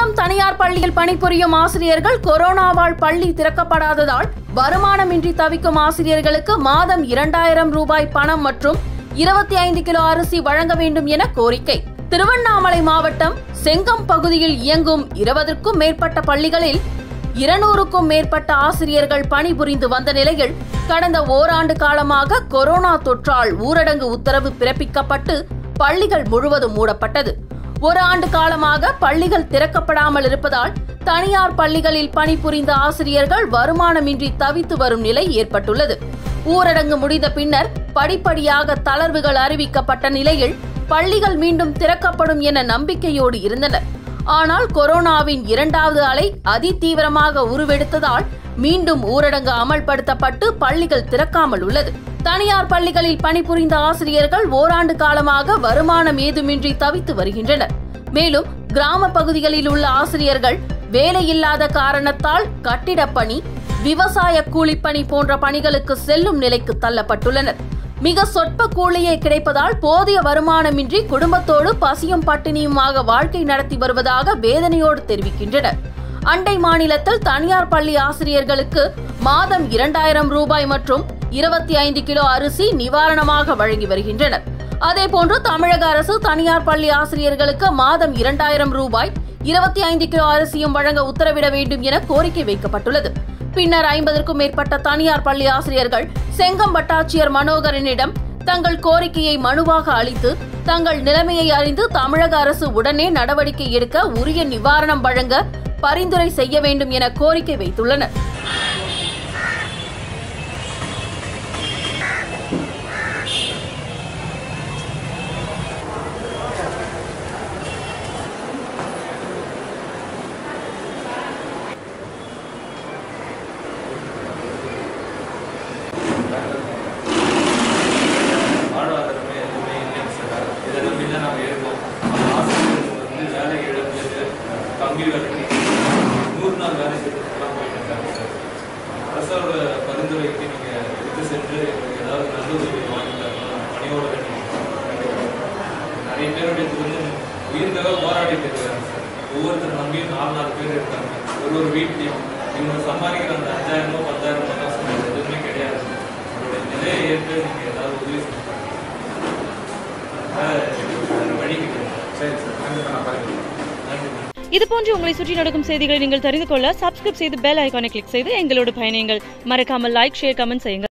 சேலம் தனியார் பள்ளியில் பணிபுரியும் ஆசிரியர்கள் கொரோனாவால் பள்ளி திறக்கப்படாததால் வருமானமின்றி தவிக்கும் ஆசிரியர்களுக்கு மாதம் இரண்டாயிரம் ரூபாய் பணம் மற்றும் இருபத்தி ஐந்து கிலோ அரிசி வழங்க வேண்டும் என கோரிக்கை திருவண்ணாமலை மாவட்டம் செங்கம் பகுதியில் இயங்கும் இருபதற்கும் மேற்பட்ட பள்ளிகளில் இருநூறுக்கும் மேற்பட்ட ஆசிரியர்கள் பணிபுரிந்து வந்த நிலையில் கடந்த ஓராண்டு காலமாக கொரோனா தொற்றால் ஊரடங்கு உத்தரவு பிறப்பிக்கப்பட்டு பள்ளிகள் முழுவதும் மூடப்பட்டது ஒரு ஆண்டு காலமாக பள்ளிகள் திறக்கப்படாமல் இருப்பதால் தனியார் பள்ளிகளில் பணிபுரிந்த ஆசிரியர்கள் வருமானமின்றி தவித்து வரும் நிலை ஏற்பட்டுள்ளது ஊரடங்கு முடிந்த பின்னர் படிப்படியாக தளர்வுகள் அறிவிக்கப்பட்ட நிலையில் பள்ளிகள் மீண்டும் திறக்கப்படும் என நம்பிக்கையோடு இருந்தனர் ஆனால் கொரோனாவின் இரண்டாவது அலை அதிதீவிரமாக உருவெடுத்ததால் மீண்டும் ஊரடங்கு அமல்படுத்தப்பட்டு பள்ளிகள் திறக்காமல் உள்ளது தனியார் பள்ளிகளில் பணிபுரிந்த ஆசிரியர்கள் ஓராண்டு காலமாக வருமானம் ஏதுமின்றி தவித்து வருகின்றனர் மேலும் கிராம பகுதிகளில் உள்ள ஆசிரியர்கள் வேலையில்லாத காரணத்தால் கட்டிடப் பணி விவசாய கூலிப்பணி போன்ற பணிகளுக்கு செல்லும் நிலைக்கு தள்ளப்பட்டுள்ளனர் மிக சொற்ப கூலியே கிடைப்பதால் போதிய வருமானமின்றி குடும்பத்தோடு பசியும் பட்டினியுமாக வாழ்க்கை நடத்தி வருவதாக வேதனையோடு தெரிவிக்கின்றனர் அண்டை மாநிலத்தில் தனியார் பள்ளி ஆசிரியர்களுக்கு மாதம் இரண்டாயிரம் ரூபாய் மற்றும் இருபத்தி ஐந்து கிலோ அரிசி நிவாரணமாக வழங்கி வருகின்றனர் அதேபோன்று தமிழக அரசு தனியார் பள்ளி ஆசிரியர்களுக்கு மாதம் இரண்டாயிரம் ரூபாய் இருபத்தி ஐந்து கிலோ அரிசியும் வழங்க உத்தரவிட வேண்டும் என கோரிக்கை வைக்கப்பட்டுள்ளது பின்னர் ஐம்பதற்கும் மேற்பட்ட தனியார் பள்ளி ஆசிரியர்கள் செங்கம் வட்டாட்சியர் மனோகரனிடம் தங்கள் கோரிக்கையை மனுவாக அளித்து தங்கள் நிலைமையை அறிந்து தமிழக அரசு உடனே நடவடிக்கை எடுக்க உரிய நிவாரணம் வழங்க பரிந்துரை செய்ய வேண்டும் என கோரிக்கை வைத்துள்ளனர் வாழ்வாதாரமே எதுவுமே இல்லைங்க சார் இதை நம்பி தான் நாங்கள் இருக்கோம் அந்த ஆசிரியர்கள் வந்து வேலை இழந்தது கம்பி வேலைக்கு நூறு நாள் வேலை செய்யறதுக்கெல்லாம் போயிட்டு இருக்காங்க சார் அரசோட பரிந்துரைக்கு நீங்கள் எடுத்து சென்று எங்களுக்கு ஏதாவது நல்ல உதவி வாங்கி தரணும் பணியோட நிறைய பேருடைய வந்து உயிருக்காக போராடிட்டு இருக்காங்க சார் ஒவ்வொருத்தர் நம்பியும் நாலு நாலு பேர் இருக்காங்க ஒரு ஒரு வீட்லையும் இவங்க சம்பாதிக்கிற அந்த அஞ்சாயிரமோ பத்தாயிரமோ காசு எதுவுமே கிடையாது அவருடைய நிலையை ஏற்று நீங்கள் ஏதாவது உதவி செய்யணும் வேற வழி கிடையாது சரி சார் கண்டிப்பாக நான் பார்க்குறேன் நன்றி இது போன்று உங்களை சுற்றி நடக்கும் செய்திகளை நீங்கள் தெரிந்து கொள்ள சப்ஸ்கிரைப் செய்து பெல் ஐகானை கிளிக் செய்து எங்களோடு பயணியுங்கள் மறக்காமல் லைக் ஷேர் கமெண்ட் செய்யுங்கள்